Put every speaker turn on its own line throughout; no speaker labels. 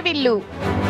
హరివిల్లు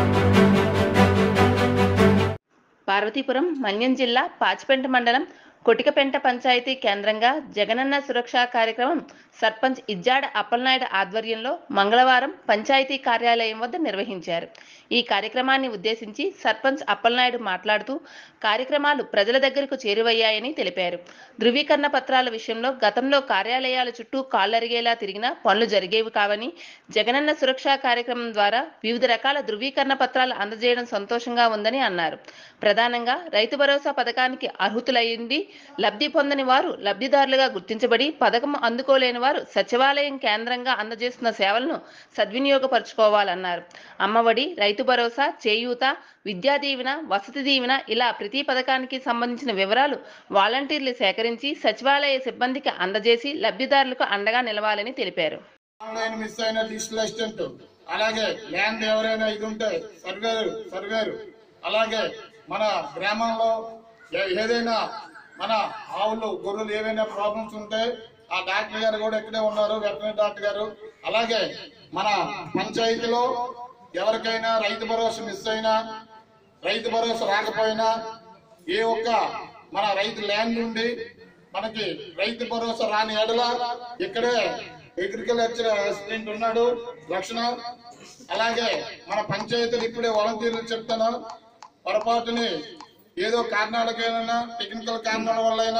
పార్వతీపురం మన్యం జిల్లా పాచిపెంట మండలం కొటికపెంట పంచాయతీ కేంద్రంగా జగనన్న సురక్ష కార్యక్రమం సర్పంచ్ ఇజ్జాడ అప్పలనాయుడు ఆధ్వర్యంలో మంగళవారం పంచాయతీ కార్యాలయం వద్ద నిర్వహించారు ఈ కార్యక్రమాన్ని ఉద్దేశించి సర్పంచ్ అప్పలనాయుడు మాట్లాడుతూ కార్యక్రమాలు ప్రజల దగ్గరకు చేరువయ్యాయని తెలిపారు ధృవీకరణ పత్రాల విషయంలో గతంలో కార్యాలయాల చుట్టూ కాళ్ళరిగేలా తిరిగినా పనులు జరిగేవి కావని జగనన్న సురక్ష కార్యక్రమం ద్వారా వివిధ రకాల ధృవీకరణ పత్రాలు అందజేయడం సంతోషంగా ఉందని అన్నారు ప్రధానంగా రైతు భరోసా పథకానికి అర్హుతులయ్యింది లబ్ధి పొందని వారు లబ్ధిదారులుగా గుర్తించబడి పథకం అందుకోలేని వారు సచివాలయం కేంద్రంగా అందజేస్తున్న సేవలను సద్వినియోగపరచుకోవాలన్నారు అమ్మఒడి రైతు భరోసా చేయూత విద్యా దీవెన వసతి దీవెన ఇలా ప్రతి పథకానికి సంబంధించిన వివరాలు వాలంటీర్లు సేకరించి సచివాలయ సిబ్బందికి అందజేసి లబ్ధిదారులకు అండగా నిలవాలని తెలిపారు
ఆన్లైన్ మిస్ అయిన డిజిటల్ అసిస్టెంట్ అలాగే ల్యాండ్ ఎవరైనా ఇది ఉంటే సర్వేరు సర్వేరు అలాగే మన గ్రామంలో ఏ- ఏదైనా మన ఆవులు గొర్రెలు ఏవైనా ప్రాబ్లమ్స్ ఉంటే ఆ డాక్టర్ గారు కూడా ఇక్కడే ఉన్నారు వెటనరీ డాక్టర్ గారు అలాగే మన పంచాయతీలో ఎవరికైనా రైతు భరోసా మిస్ అయినా రైతు భరోసా రాకపోయినా ఏ ఒక్క మన రైతు ల్యాండ్ నుండి మనకి రైతు భరోసా రాని ఎడల ఇక్కడే అగ్రికల్చర్ అసిస్టెంట్ ఉన్నాడు లక్షణ అలాగే మన పంచాయతీలు ఇప్పుడే వాలంటీర్లు చెప్తాను పొరపాటుని ఏదో కారణాలకైనా టెక్నికల్ కారణాల వల్లైనా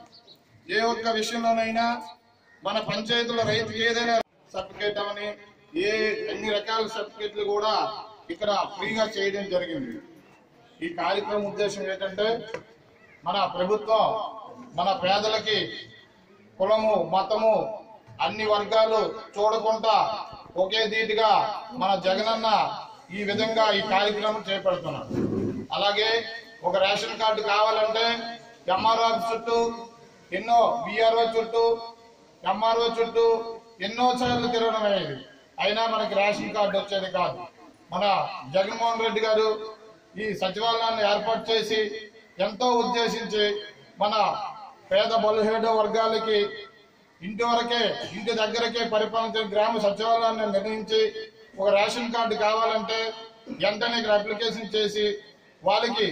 ఏ ఒక్క విషయంలోనైనా మన పంచాయతీలో రైతుకి ఏదైనా సర్టిఫికేట్ అవని ఏ అన్ని రకాల సర్టిఫికేట్లు కూడా ఇక్కడ ఫ్రీగా చేయడం జరిగింది ఈ కార్యక్రమం ఉద్దేశం ఏంటంటే మన ప్రభుత్వం మన పేదలకి కులము మతము అన్ని వర్గాలు చూడకుండా ఒకే ధీటుగా మన జగనన్న ఈ విధంగా ఈ కార్యక్రమం చేపడుతున్నాడు అలాగే ఒక రేషన్ కార్డు కావాలంటే ఎంఆర్ఓ చుట్టూ ఎన్నో బిఆర్ఓ చుట్టూ ఎంఆర్ఓ చుట్టూ ఎన్నో సార్లు తిరగడం అయ్యేది అయినా మనకి రేషన్ కార్డు వచ్చేది కాదు మన జగన్మోహన్ రెడ్డి గారు ఈ సచివాలయాన్ని ఏర్పాటు చేసి ఎంతో ఉద్దేశించి మన పేద బలహీన వర్గాలకి ఇంటి వరకే ఇంటి దగ్గరకే పరిపాలించిన గ్రామ సచివాలయాన్ని నిర్ణయించి ఒక రేషన్ కార్డు కావాలంటే వెంటనే ఇక్కడ అప్లికేషన్ చేసి వాళ్ళకి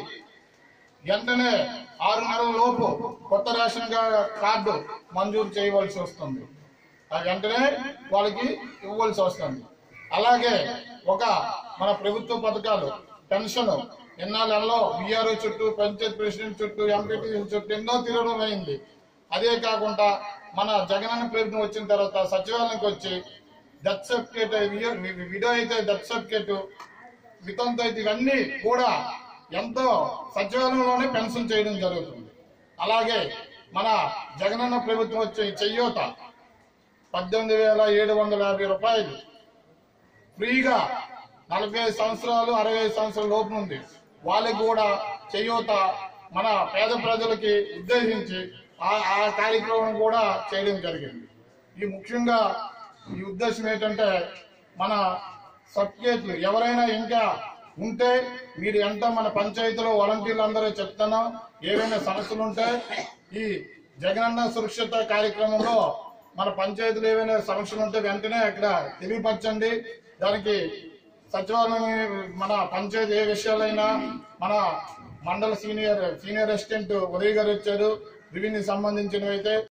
వెంటనే ఆరు నెలల లోపు కొత్త రేషన్ కా- కార్డు మంజూరు చేయవలసి వస్తుంది అది వెంటనే వాళ్ళకి ఇవ్వవలసి వస్తుంది అలాగే ఒక మన ప్రభుత్వ పథకాలు పెన్షన్ ఎన్నాళ్ళలో విఆర్ఓ చుట్టూ పంచాయత్ ప్రెసిడెంట్ చుట్టూ ఎంపీటీ చుట్టూ ఎన్నో తిరగడం అయింది అదే కాకుండా మన జగనన్న ప్రభుత్వం వచ్చిన తర్వాత సచివాలయానికి వచ్చి డెత్ సర్టిఫికేట్ విడో అయితే డెత్ సర్టిఫికేట్ వితంతు అయితే ఇవన్నీ కూడా ఎంతో సచివాలయంలోనే పెన్షన్ చేయడం జరుగుతుంది అలాగే మన జగనన్న ప్రభుత్వం వచ్చే ఈ చెయ్యోత పద్దెనిమిది వేల ఏడు వందల యాభై రూపాయలు ఫ్రీగా నలభై ఐదు సంవత్సరాలు అరవై ఐదు సంవత్సరాల లోపు ఉంది వాళ్ళకి కూడా చెయ్యూత మన పేద ప్రజలకి ఉద్దేశించి ఆ ఆ కార్యక్రమం కూడా చేయడం జరిగింది ఈ ముఖ్యంగా ఈ ఉద్దేశం ఏంటంటే మన సర్టిఫికేట్లు ఎవరైనా ఇంకా ఉంటే మీరు ఎంత మన పంచాయతీలో వాలంటీర్లు అందరూ చెప్తాను ఏవైనా సమస్యలు ఉంటే ఈ జగనన్న సురక్షిత కార్యక్రమంలో మన పంచాయతీలో ఏవైనా సమస్యలు ఉంటే వెంటనే అక్కడ తెలియపరచండి దానికి సచివాలయం మన పంచాయతీ ఏ విషయాలైనా మన మండల సీనియర్ సీనియర్ అసిస్టెంట్ ఉదయ్ గారు వచ్చారు రెవెన్యూ సంబంధించినవి అయితే